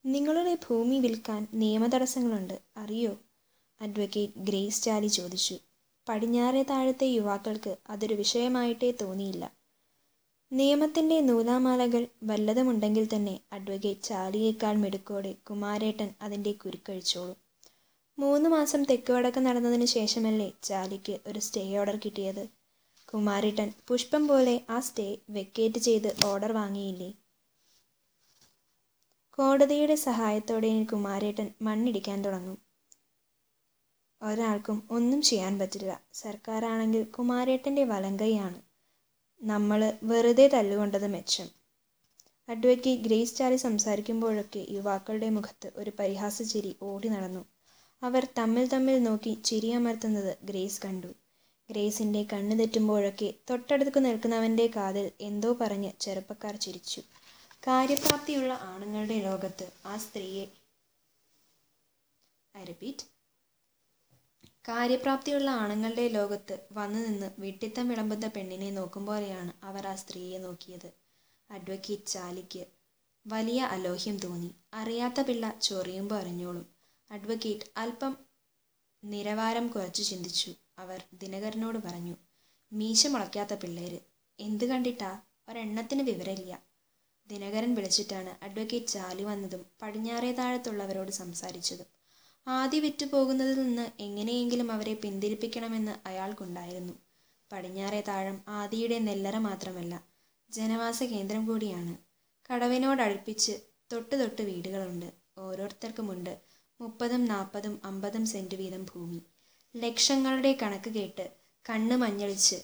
നിങ്ങളുടെ ഭൂമി വിൽക്കാൻ നിയമതടസ്സങ്ങളുണ്ട് അറിയോ അഡ്വക്കേറ്റ് ഗ്രേസ് ചാലി ചോദിച്ചു പടിഞ്ഞാറേ താഴത്തെ യുവാക്കൾക്ക് അതൊരു വിഷയമായിട്ടേ തോന്നിയില്ല നിയമത്തിൻ്റെ നൂലാമാലകൾ വല്ലതുമുണ്ടെങ്കിൽ തന്നെ അഡ്വക്കേറ്റ് ചാലിയേക്കാൾ മിടുക്കോടെ കുമാരേട്ടൻ അതിൻ്റെ കുരുക്കഴിച്ചോളും മൂന്ന് മാസം തെക്കുവടക്ക് നടന്നതിന് ശേഷമല്ലേ ചാലിക്ക് ഒരു സ്റ്റേ ഓർഡർ കിട്ടിയത് കുമാരേട്ടൻ പുഷ്പം പോലെ ആ സ്റ്റേ വെക്കേറ്റ് ചെയ്ത് ഓർഡർ വാങ്ങിയില്ലേ കോടതിയുടെ സഹായത്തോടെ കുമാരേട്ടൻ മണ്ണിടിക്കാൻ തുടങ്ങും ഒരാൾക്കും ഒന്നും ചെയ്യാൻ പറ്റില്ല സർക്കാരാണെങ്കിൽ കുമാരേട്ടൻ്റെ വലങ്കൈയാണ് നമ്മൾ വെറുതെ തല്ലുകൊണ്ടത് മെച്ചം അഡ്വക്കേറ്റ് ഗ്രേസ് ചാലി സംസാരിക്കുമ്പോഴൊക്കെ യുവാക്കളുടെ മുഖത്ത് ഒരു പരിഹാസ ചിരി ഓടി നടന്നു അവർ തമ്മിൽ തമ്മിൽ നോക്കി ചിരിയമർത്തുന്നത് ഗ്രേസ് കണ്ടു ഗ്രേസിൻ്റെ കണ്ണു തെറ്റുമ്പോഴൊക്കെ തൊട്ടടുത്ത് നിൽക്കുന്നവൻ്റെ കാതിൽ എന്തോ പറഞ്ഞ് ചെറുപ്പക്കാർ ചിരിച്ചു കാര്യപ്രാപ്തിയുള്ള ആണുങ്ങളുടെ ലോകത്ത് ആ സ്ത്രീയെ ഐ റിപ്പീറ്റ് കാര്യപ്രാപ്തിയുള്ള ആണുങ്ങളുടെ ലോകത്ത് വന്നു നിന്ന് വിട്ടിത്തം വിളമ്പുന്ന പെണ്ണിനെ നോക്കും പോലെയാണ് അവർ ആ സ്ത്രീയെ നോക്കിയത് അഡ്വക്കേറ്റ് ചാലിക്ക് വലിയ അലോഹ്യം തോന്നി അറിയാത്ത പിള്ള ചൊറിയുമ്പോൾ അറിഞ്ഞോളും അഡ്വക്കേറ്റ് അല്പം നിരവാരം കുറച്ച് ചിന്തിച്ചു അവർ ദിനകരനോട് പറഞ്ഞു മീശ മുളയ്ക്കാത്ത പിള്ളേര് എന്ത് കണ്ടിട്ടാ ഒരെണ്ണത്തിന് വിവരമില്ല ദിനകരൻ വിളിച്ചിട്ടാണ് അഡ്വക്കേറ്റ് ചാലി വന്നതും പടിഞ്ഞാറേ താഴത്തുള്ളവരോട് സംസാരിച്ചതും ആദ്യ വിറ്റുപോകുന്നതിൽ നിന്ന് എങ്ങനെയെങ്കിലും അവരെ പിന്തിരിപ്പിക്കണമെന്ന് അയാൾക്കുണ്ടായിരുന്നു പടിഞ്ഞാറേ താഴം ആദിയുടെ നെല്ലറ മാത്രമല്ല ജനവാസ കേന്ദ്രം കൂടിയാണ് കടവിനോടടുപ്പിച്ച് തൊട്ട് തൊട്ട് വീടുകളുണ്ട് ഓരോരുത്തർക്കുമുണ്ട് മുപ്പതും നാൽപ്പതും അമ്പതും സെൻറ്റ് വീതം ഭൂമി ലക്ഷങ്ങളുടെ കണക്ക് കേട്ട് കണ്ണ് മഞ്ഞളിച്ച്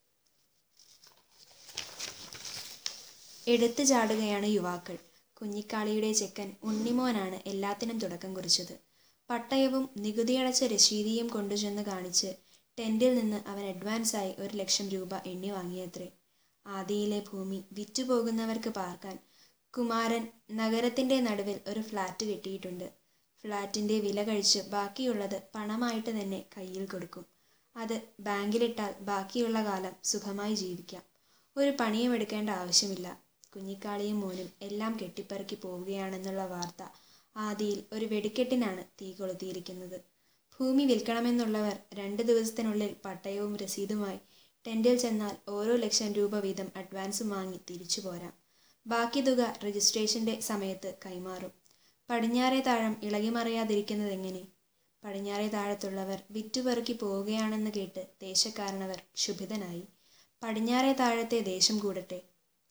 എടുത്തു ചാടുകയാണ് യുവാക്കൾ കുഞ്ഞിക്കാളിയുടെ ചെക്കൻ ഉണ്ണിമോനാണ് എല്ലാത്തിനും തുടക്കം കുറിച്ചത് പട്ടയവും നികുതിയടച്ച രശീതിയും കൊണ്ടുചെന്ന് കാണിച്ച് ടെൻറ്റിൽ നിന്ന് അവൻ അഡ്വാൻസായി ഒരു ലക്ഷം രൂപ എണ്ണി വാങ്ങിയത്രേ ആദിയിലെ ഭൂമി വിറ്റുപോകുന്നവർക്ക് പാർക്കാൻ കുമാരൻ നഗരത്തിൻ്റെ നടുവിൽ ഒരു ഫ്ലാറ്റ് കെട്ടിയിട്ടുണ്ട് ഫ്ലാറ്റിൻ്റെ വില കഴിച്ച് ബാക്കിയുള്ളത് പണമായിട്ട് തന്നെ കയ്യിൽ കൊടുക്കും അത് ബാങ്കിലിട്ടാൽ ബാക്കിയുള്ള കാലം സുഖമായി ജീവിക്കാം ഒരു പണിയും എടുക്കേണ്ട ആവശ്യമില്ല കുഞ്ഞിക്കാളിയും മോനും എല്ലാം കെട്ടിപ്പറക്കി പോവുകയാണെന്നുള്ള വാർത്ത ആദിയിൽ ഒരു വെടിക്കെട്ടിനാണ് തീ കൊളുത്തിയിരിക്കുന്നത് ഭൂമി വിൽക്കണമെന്നുള്ളവർ രണ്ട് ദിവസത്തിനുള്ളിൽ പട്ടയവും രസീതുമായി ടെൻറ്റിൽ ചെന്നാൽ ഓരോ ലക്ഷം രൂപ വീതം അഡ്വാൻസും വാങ്ങി തിരിച്ചു പോരാം ബാക്കി തുക രജിസ്ട്രേഷൻ്റെ സമയത്ത് കൈമാറും പടിഞ്ഞാറേ താഴം ഇളകിമറിയാതിരിക്കുന്നതെങ്ങനെ പടിഞ്ഞാറേ താഴത്തുള്ളവർ വിറ്റുപെറുക്കി പോവുകയാണെന്ന് കേട്ട് ദേശക്കാരനവർ ക്ഷുഭിതനായി പടിഞ്ഞാറേ താഴത്തെ ദേശം കൂടട്ടെ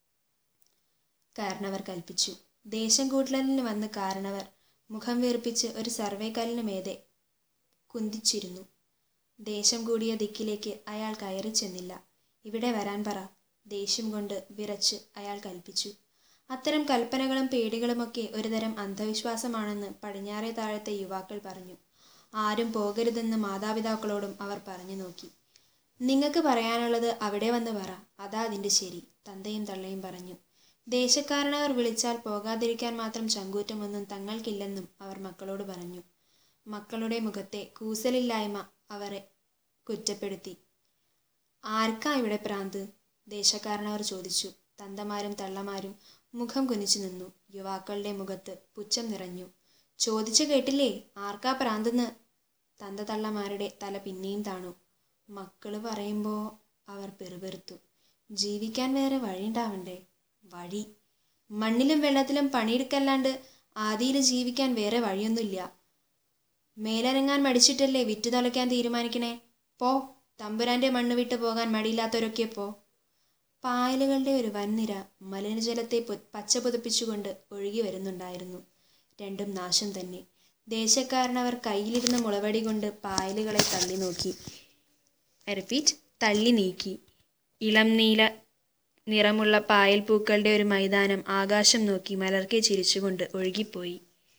കാരണവർ കൽപ്പിച്ചു ദേശം കൂട്ടലിന് വന്ന് കാരണവർ മുഖം വീർപ്പിച്ച് ഒരു സർവേ കല്ലിന് മേതെ കുന്തിച്ചിരുന്നു ദേശം കൂടിയ ദിക്കിലേക്ക് അയാൾ കയറി ചെന്നില്ല ഇവിടെ വരാൻ പറ ദേഷ്യം കൊണ്ട് വിറച്ച് അയാൾ കൽപ്പിച്ചു അത്തരം കൽപ്പനകളും പേടികളുമൊക്കെ ഒരുതരം അന്ധവിശ്വാസമാണെന്ന് പടിഞ്ഞാറേ താഴത്തെ യുവാക്കൾ പറഞ്ഞു ആരും പോകരുതെന്ന് മാതാപിതാക്കളോടും അവർ പറഞ്ഞു നോക്കി നിങ്ങൾക്ക് പറയാനുള്ളത് അവിടെ വന്ന് പറ അതാ അതിൻ്റെ ശരി തന്തയും തള്ളയും പറഞ്ഞു ദേശക്കാരനവർ വിളിച്ചാൽ പോകാതിരിക്കാൻ മാത്രം ചങ്കൂറ്റമൊന്നും തങ്ങൾക്കില്ലെന്നും അവർ മക്കളോട് പറഞ്ഞു മക്കളുടെ മുഖത്തെ കൂസലില്ലായ്മ അവരെ കുറ്റപ്പെടുത്തി ആർക്കാ ഇവിടെ പ്രാന്ത് ദേശക്കാരനവർ ചോദിച്ചു തന്തമാരും തള്ളമാരും മുഖം കുനിച്ചു നിന്നു യുവാക്കളുടെ മുഖത്ത് പുച്ഛം നിറഞ്ഞു ചോദിച്ചു കേട്ടില്ലേ ആർക്കാ പ്രാന്തെന്ന് തന്ത തള്ളമാരുടെ തല പിന്നെയും താണു മക്കള് പറയുമ്പോൾ അവർ പെറുപെറുത്തു ജീവിക്കാൻ വേറെ വഴിയുണ്ടാവണ്ടേ വഴി മണ്ണിലും വെള്ളത്തിലും പണിയെടുക്കല്ലാണ്ട് ആദിയിൽ ജീവിക്കാൻ വേറെ വഴിയൊന്നുമില്ല മേലനങ്ങാൻ മടിച്ചിട്ടല്ലേ വിറ്റു തളയ്ക്കാൻ തീരുമാനിക്കണേ പോ തമ്പുരാന്റെ മണ്ണ് വിട്ടു പോകാൻ മടിയില്ലാത്തവരൊക്കെ പോ പായലുകളുടെ ഒരു വൻനിര മലിനജലത്തെ പച്ച പുതപ്പിച്ചുകൊണ്ട് ഒഴുകി വരുന്നുണ്ടായിരുന്നു രണ്ടും നാശം തന്നെ ദേശക്കാരനവർ കയ്യിലിരുന്ന മുളവടി കൊണ്ട് പായലുകളെ തള്ളി നോക്കി റിപ്പീറ്റ് തള്ളി നീക്കി ഇളം നീല നിറമുള്ള പായൽ പൂക്കളുടെ ഒരു മൈതാനം ആകാശം നോക്കി മലർക്കെ ചിരിച്ചുകൊണ്ട് ഒഴുകിപ്പോയി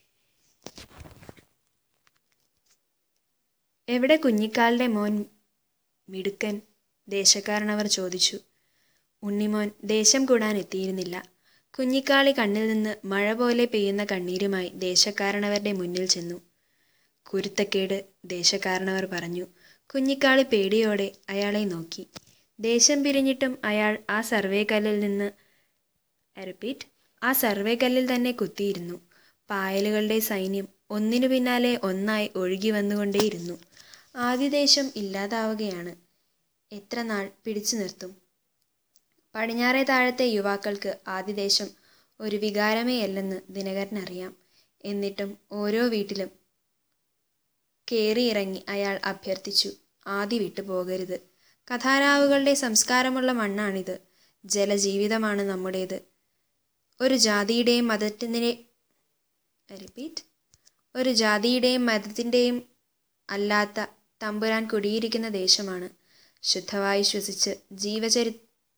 എവിടെ കുഞ്ഞിക്കാലിൻ്റെ മോൻ മിടുക്കൻ ദേശക്കാരനവർ ചോദിച്ചു ഉണ്ണിമോൻ ദേശം കൂടാൻ എത്തിയിരുന്നില്ല കുഞ്ഞിക്കാളി കണ്ണിൽ നിന്ന് മഴ പോലെ പെയ്യുന്ന കണ്ണീരുമായി ദേശക്കാരനവരുടെ മുന്നിൽ ചെന്നു കുരുത്തക്കേട് ദേശക്കാരനവർ പറഞ്ഞു കുഞ്ഞിക്കാളി പേടിയോടെ അയാളെ നോക്കി ദേശം പിരിഞ്ഞിട്ടും അയാൾ ആ സർവേ കല്ലിൽ നിന്ന് റിപ്പീറ്റ് ആ സർവേ കല്ലിൽ തന്നെ കുത്തിയിരുന്നു പായലുകളുടെ സൈന്യം ഒന്നിനു പിന്നാലെ ഒന്നായി ഒഴുകി വന്നുകൊണ്ടേയിരുന്നു ആദിദേശം ഇല്ലാതാവുകയാണ് എത്ര നാൾ പിടിച്ചു നിർത്തും പടിഞ്ഞാറേ താഴത്തെ യുവാക്കൾക്ക് ആദിദേശം ഒരു വികാരമേ അല്ലെന്ന് ദിനകരനറിയാം എന്നിട്ടും ഓരോ വീട്ടിലും കേറിയിറങ്ങി അയാൾ അഭ്യർത്ഥിച്ചു ആദി വിട്ടു പോകരുത് കഥാരാവുകളുടെ സംസ്കാരമുള്ള മണ്ണാണിത് ജലജീവിതമാണ് നമ്മുടേത് ഒരു ജാതിയുടെയും മതത്തിൻ്റെ റിപ്പീറ്റ് ഒരു ജാതിയുടെയും മതത്തിൻ്റെയും അല്ലാത്ത തമ്പുരാൻ കുടിയിരിക്കുന്ന ദേശമാണ് ശുദ്ധവായു ശ്വസിച്ച് ജീവചരി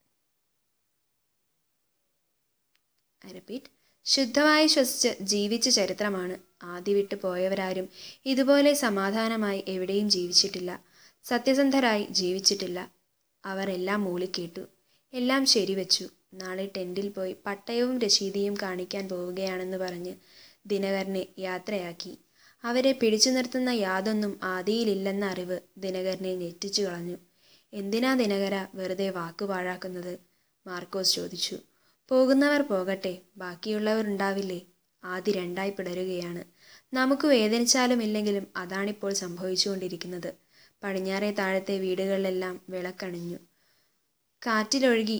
റിപ്പീറ്റ് ശുദ്ധവായു ശ്വസിച്ച് ജീവിച്ച ചരിത്രമാണ് ആദ്യ വിട്ടു പോയവരാരും ഇതുപോലെ സമാധാനമായി എവിടെയും ജീവിച്ചിട്ടില്ല സത്യസന്ധരായി ജീവിച്ചിട്ടില്ല അവർ എല്ലാം മൂളിക്കേട്ടു എല്ലാം ശരിവെച്ചു നാളെ ടെൻറ്റിൽ പോയി പട്ടയവും രശീതിയും കാണിക്കാൻ പോവുകയാണെന്ന് പറഞ്ഞ് ദിനകരനെ യാത്രയാക്കി അവരെ പിടിച്ചു നിർത്തുന്ന യാതൊന്നും ആദിയിലില്ലെന്ന അറിവ് ദിനകരനെ ഞെട്ടിച്ചു കളഞ്ഞു എന്തിനാ ദിനകര വെറുതെ വാക്കു പാഴാക്കുന്നത് മാർക്കോസ് ചോദിച്ചു പോകുന്നവർ പോകട്ടെ ബാക്കിയുള്ളവർ ഉണ്ടാവില്ലേ ആദി രണ്ടായി പിടരുകയാണ് നമുക്ക് വേദനിച്ചാലും ഇല്ലെങ്കിലും അതാണിപ്പോൾ സംഭവിച്ചുകൊണ്ടിരിക്കുന്നത് പടിഞ്ഞാറേ താഴത്തെ വീടുകളിലെല്ലാം വിളക്കണിഞ്ഞു കാറ്റിലൊഴുകി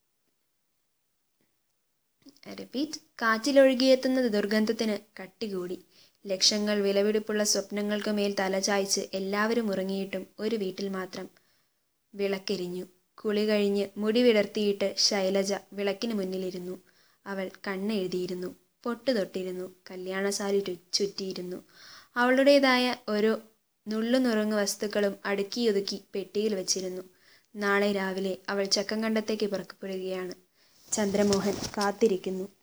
റിപ്പീറ്റ് കാറ്റിലൊഴുകിയെത്തുന്ന ദുർഗന്ധത്തിന് കട്ടികൂടി ലക്ഷങ്ങൾ വിലപിടിപ്പുള്ള സ്വപ്നങ്ങൾക്ക് മേൽ തലചായ്ച്ച് എല്ലാവരും ഉറങ്ങിയിട്ടും ഒരു വീട്ടിൽ മാത്രം വിളക്കെരിഞ്ഞു കുളി കഴിഞ്ഞ് മുടി വിടർത്തിയിട്ട് ശൈലജ വിളക്കിന് മുന്നിലിരുന്നു അവൾ കണ്ണെഴുതിയിരുന്നു പൊട്ട് തൊട്ടിരുന്നു കല്യാണസാരി ചുറ്റിയിരുന്നു അവളുടേതായ ഓരോ നുള്ളുനുറങ്ങ് വസ്തുക്കളും അടുക്കിയൊതുക്കി പെട്ടിയിൽ വെച്ചിരുന്നു നാളെ രാവിലെ അവൾ ചക്കങ്കണ്ടത്തേക്ക് പുറപ്പെടുകയാണ് ചന്ദ്രമോഹൻ കാത്തിരിക്കുന്നു